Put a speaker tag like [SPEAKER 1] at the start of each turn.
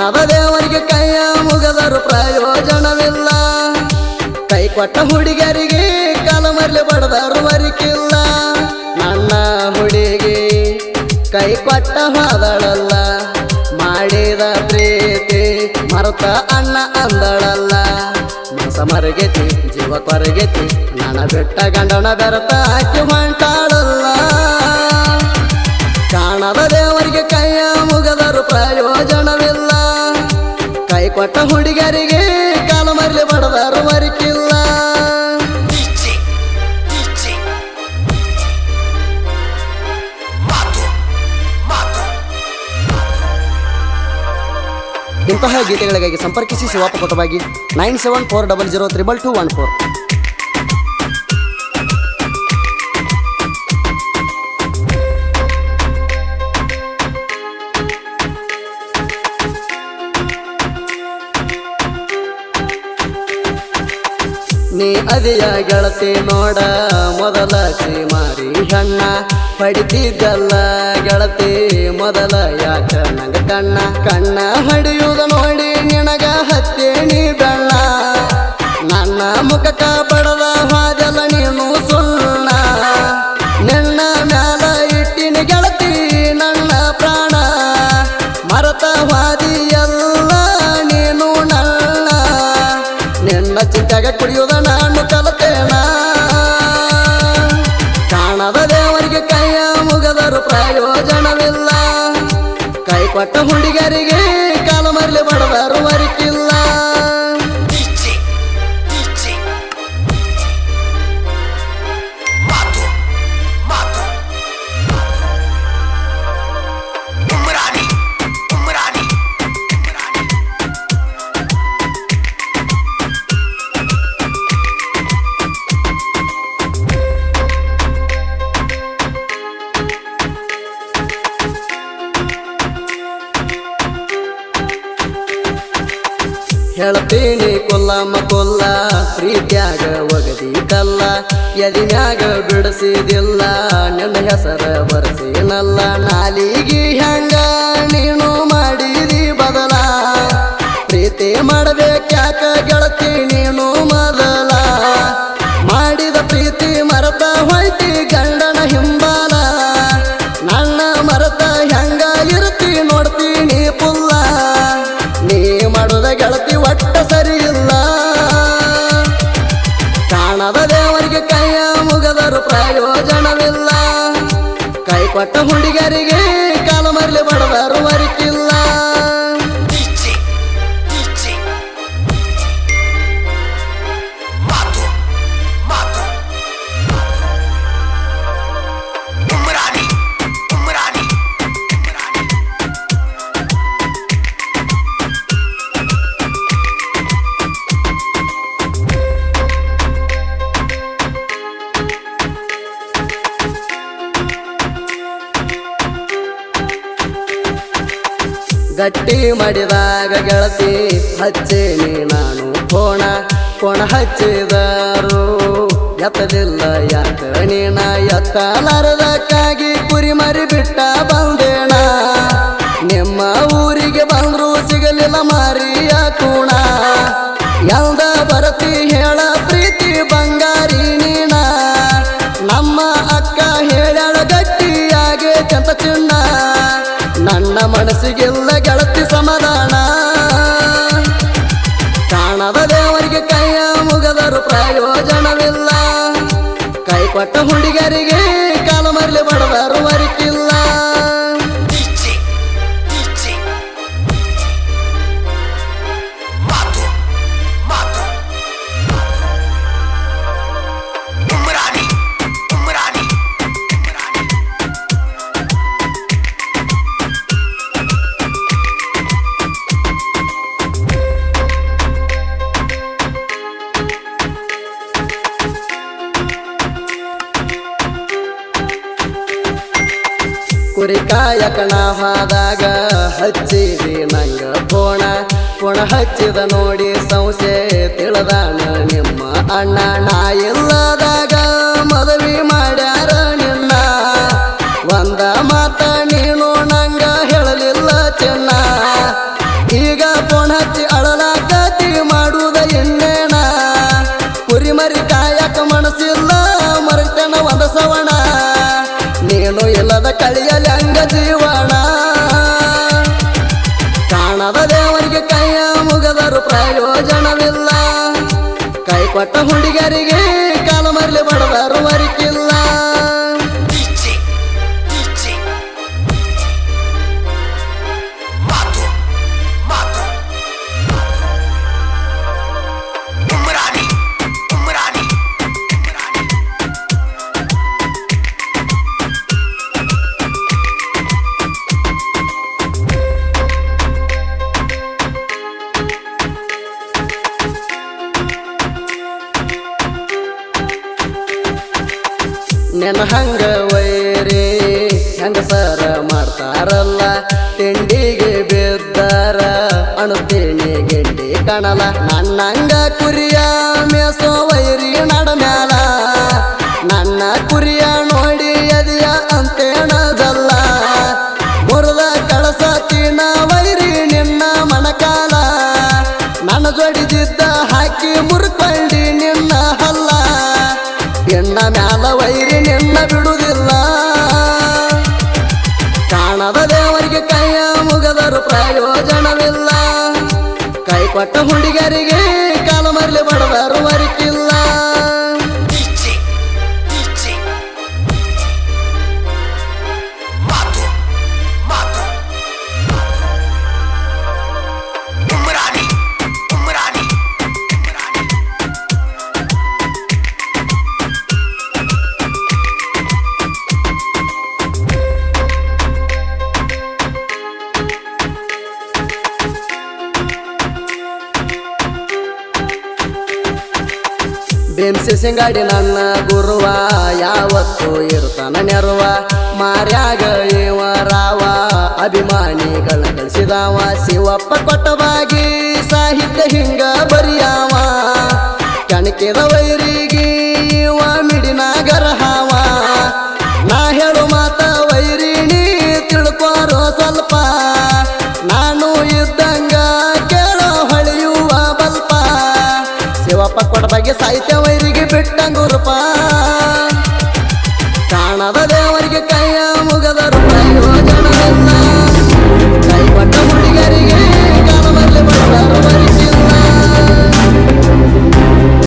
[SPEAKER 1] ಕಾಣದ ದೇವರಿಗೆ ಕೈಯ ಮುಗದರು ಪ್ರಯೋಜನವಿಲ್ಲ ಕೈ ಕೊಟ್ಟ ಹುಡುಗರಿಗೆ ಕಾಲ ಮರ್ಲಿ ಬಡದರು ಮರಿಕಿಲ್ಲ ನನ್ನ ಹುಡುಗಿ ಕೈ ಕೊಟ್ಟ ಹೋದಳಲ್ಲ ಮಾಡಿದ ಪ್ರೀತಿ ಮರುತ ಅಣ್ಣ ಅಂದಳಲ್ಲ ಮನಸ ಮರಗೆತಿ ಜೀವ ಕೊರಗೆತಿ ನನ್ನ ಬಿಟ್ಟ ಗಂಡನ ಬೆರತ ಹಾಕಿ ಹೊಂಟಾಳಲ್ಲ ಕಾಣದ ದೇವರಿಗೆ ಕೈಯ ಮುಗದರು ಪ್ರಯೋಜನವಿಲ್ಲ ಕೈ ಕೊಟ್ಟ ಹುಡುಗರಿಗೆ ಕಾಲ ಮರ್ಲಿ ಬಡದರು ಮರಿಕಿಲ್ಲ
[SPEAKER 2] DJ, DJ, Mato, Mato.
[SPEAKER 1] ಇಂತಹ ಗೀತೆಗಳಿಗಾಗಿ ಸಂಪರ್ಕಿಸಿ ಶಿವಾಪಕಟವಾಗಿ nine seven four double zero triple two one four ನೀ ಅದಿಯ ಗೆಳತಿ ನೋಡ ಮೊದಲ ಮಾರಿ ಹಣ್ಣ ಪಡಿತಿದ್ದಲ್ಲ ಗೆಳತಿ ಮೊದಲ ಯಾಕ ನಂಗ ಕಣ್ಣ ಕಣ್ಣ ಹೊಡೆಯುವುದ ನೋಡಿ ನಿನಗ ಹತ್ತೇನಿ ಬೆಣ್ಣ ನನ್ನ ಮುಖಕ ಬಡದ ಹಾದೆಲ್ಲ ನೀನು ಸುಣ್ಣ ನಿನ್ನ ಮ್ಯಾಲ ಇಟ್ಟಿನ ಗೆಳತಿ ನನ್ನ ಪ್ರಾಣ ಮರತ ಹಾದಿಯಲ್ಲ ನೀನು ನನ್ನ ನಿನ್ನ ಚಿಂತೆಗೆ ಕುಡಿಯುವುದ ನಾನು ಕಲತೇನ ಕಾಣದ ದೇವರಿಗೆ ಕೈಯ ಮುಗದರು ಪ್ರಯೋಜನವಿಲ್ಲ ಕೈ ಕೊಟ್ಟ ಹುಡುಗರಿಗೆ ಕಾಲ ಮರಲಿ ಬಡದರು ಮರಿಕಿಲ್ಲ
[SPEAKER 2] DJ, DJ, Mato, Mato. Umrani, Umrani, Umrani.
[SPEAKER 1] ಹೇಳ್ತೀನಿ ಕೊಲ್ಲಮ್ಮ ಕೊಲ್ಲ ಪ್ರೀತ್ಯಾಗ ಒಗದಿ ಕಲ್ಲ ಎದಿನ್ಯಾಗ ಬಿಡಿಸಿದಿಲ್ಲ ನಿನ್ನ ಹೆಸರ ಬರಸಿನಲ್ಲ ನಾಲಿಗಿ ಹೆಂಗ ನೀನು ಮಾಡಿದಿ ಬದಲ ಪ್ರೀತಿ ಮಾಡಬೇಕ್ಯಾಕ ಗೆಳತಿ ನೀನು ಮೊದಲ ಮಾಡಿದ ಪ್ರೀತಿ ಮರತ ಹೊಯ್ತಿ ಗಂಡನ ಹಿಂಬಾಲ ನನ್ನ ಮರತ ಹೆಂಗ ಇರ್ತಿ ನೋಡ್ತೀನಿ ಪುಲ್ಲ ನೀ ಮಾಡೋದ ಗೆಳತಿ ಒಟ್ಟ ಸರಿ ಇಲ್ಲ ಕಾಣದ ದೇವರಿಗೆ ಕೈಯ ಮುಗದರು ಪ್ರಯೋಜನವಿಲ್ಲ ಕೈ ಕೊಟ್ಟ ಹುಡುಗರಿಗೆ ಕಾಲ ಮರಲಿ ಬಡದರು ಮರಿಕಿಲ್ಲ
[SPEAKER 2] DJ, DJ, Mato, Mato. Umrani, Umrani, Umrani.
[SPEAKER 1] ಗಟ್ಟಿ ಮಾಡಿದಾಗ ಗೆಳತಿ ಹಚ್ಚೇನಿ ನಾನು ಕೋಣ ಕೋಣ ಹಚ್ಚಿದರು ಎತ್ತದಿಲ್ಲ ಯಾಕ ನೀನ ಎತ್ತಲಾರದಕ್ಕಾಗಿ ಕುರಿ ಮರಿ ಬಿಟ್ಟ ಬಂದೇಣ ನಿಮ್ಮ ಊರಿಗೆ ಬಂದ್ರು ಸಿಗಲಿಲ್ಲ ಮಾರಿಯ ಕೂಣ ಯಾವ್ದ ಬರತಿ ಹೇಳ ಪ್ರೀತಿ ಬಂಗಾರಿ ನೀನ ನಮ್ಮ ಅಕ್ಕ ಹೇಳ್ಯಾಳ ಗಟ್ಟಿಯಾಗೆ ಚಂತ ಚಿನ್ನ ನನ್ನ ಮನಸ್ಸಿಗೆಲ್ಲ ಗೆಳತಿ ಸಮಾಧಾನ ಕಾಣದ ದೇವರಿಗೆ ಕೈಯ ಮುಗದರು ಪ್ರಯೋಜನವಿಲ್ಲ ಕೈ ಕೊಟ್ಟ ಹುಡುಗರಿಗೆ ಕಾಲ ಮರಲಿ ಬಡದರು ಮರಿಕಿಲ್ಲ
[SPEAKER 2] DJ, DJ, Mato, Mato. Umrani, Umrani, Umrani.
[SPEAKER 1] ಕುರಿ ಕಾಯಕಣ ಹಾದಾಗ ಹಚ್ಚಿದಿ ನಂಗ ಪೋಣ ಪುಣ ಹಚ್ಚಿದ ನೋಡಿ ಸಂಸೆ ತಿಳಿದಾನ ನಿಮ್ಮ ಅಣ್ಣ ನಾ ಇಲ್ಲದಾಗ ಮದುವೆ ಮಾಡ್ಯಾರ ನಿನ್ನ ಒಂದ ಮಾತ ನೀನು ನಂಗ ಹೇಳಲಿಲ್ಲ ಚಿನ್ನ ಈಗ ಹುಡುಗರಿಗೆ ಕಾಲ ಮರ್ಲಿ ಬಡವರು ವರಿಕಿಲ್ಲ
[SPEAKER 2] DJ, DJ, Mato, Mato, Umrani, Umrani, Umrani.
[SPEAKER 1] ನೆನ ಹಂಗ ವೈರಿ ಹೆಂಗಸರ ಮಾಡ್ತಾರಲ್ಲ ತಿಂಡಿಗೆ ಬಿದ್ದಾರ ಅಣುತಿಣಿ ಗೆಡ್ಡಿ ಕಾಣಲ್ಲ ನನ್ನಂಗ ಕುರಿಯ ಮೇಸೋ ವೈರಿ ನಡ ಮ್ಯಾಲ ನನ್ನ ಕುರಿಯ ನೋಡಿ ಅದಿಯ ಅಂತೇಣದಲ್ಲ ಮುರಿದ ಕಳಸ ತೀನ ವೈರಿ ನಿನ್ನ ಮಣಕಾಲ ನನ್ನ ಜೋಡಿದಿದ್ದ ಹಾಕಿ ಮುರ್ಕೊಂಡಿ ನಿನ್ನ ಹಲ್ಲ ಎಣ್ಣ ಮ್ಯಾಲ ವೈರಿ ನಿನ್ನ ಬಿಡುವುದಿಲ್ಲ ಕಾಣದ ದೇವರಿಗೆ ಕೈಯ ಮುಗದರು ಪ್ರಯೋಜನವಿಲ್ಲ ಕೈ ಕೊಟ್ಟ ಹುಡುಗರಿಗೆ ಕಾಲ ಮರಲಿ ಬಡವರು ವರಿಕಿಲ್ಲ
[SPEAKER 2] DJ, DJ, Mato, Mato, Umrani, Umrani, Umrani.
[SPEAKER 1] ಬೆಂಸಿ Singadi ನನ್ನ ಗುರುವ ಯಾವತ್ತು ಇರ್ತಾನ ನೆರವ ಮಾರ್ಯಾಗ ಇವ ರಾವ ಅಭಿಮಾನಿಗಳ ಗಳಿಸಿದವ ಶಿವಪ್ಪ ಕೊಟ್ಟವಾಗಿ ಸಾಹಿತ್ಯ ಹಿಂಗ ಬರಿಯಾವ ಕಣಕಿದ ವೈರಿಗೆ ಇವ ಮಿಡಿನಾಗರ ಹಾವ ನಾ ಹೇಳು ಮಾತ ವೈರಿಣಿ ತಿಳ್ಕೋರೋ ಸ್ವಲ್ಪ ನಾನು ಇದ್ದಂಗ ಕೇಳೋ ಹೊಳೆಯುವ ಬಲ್ಪ ಶಿವಪ್ಪ ಕೊಡ ಬಗ್ಗೆ ಸಾಹಿತ್ಯ ವೈರಿಗೆ ಬಿಟ್ಟಂಗುರುಪ ಕಾಣದ ದೇವರಿಗೆ ಕೈಯ ಮುಗದರು